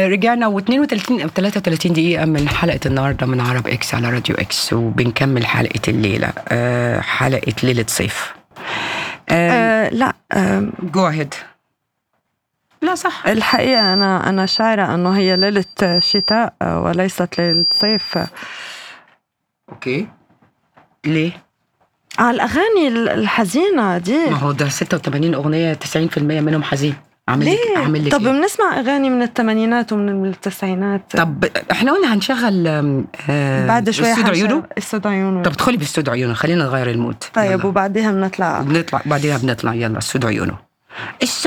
آه رجعنا و32 او 33 دقيقة من حلقة النهاردة من عرب اكس على راديو اكس وبنكمل حلقة الليلة آه حلقة ليلة صيف آه آه لا آه جو اهيد لا صح الحقيقة أنا أنا شاعرة أنه هي ليلة شتاء آه، وليست ليلة صيف اوكي ليه؟ على الأغاني الحزينة دي ما هو ده 86 اغنية 90% منهم حزين عامل لك ليه؟ عامل لك طب إيه؟ بنسمع أغاني من الثمانينات ومن التسعينات طب احنا قلنا هنشغل آم، آه بعد شوي استوديو عيونه استوديو عيونه طب ادخلي باستوديو عيونه خلينا نغير المود طيب يلا. وبعديها بنطلع بنطلع بعديها بنطلع يلا استوديو عيونه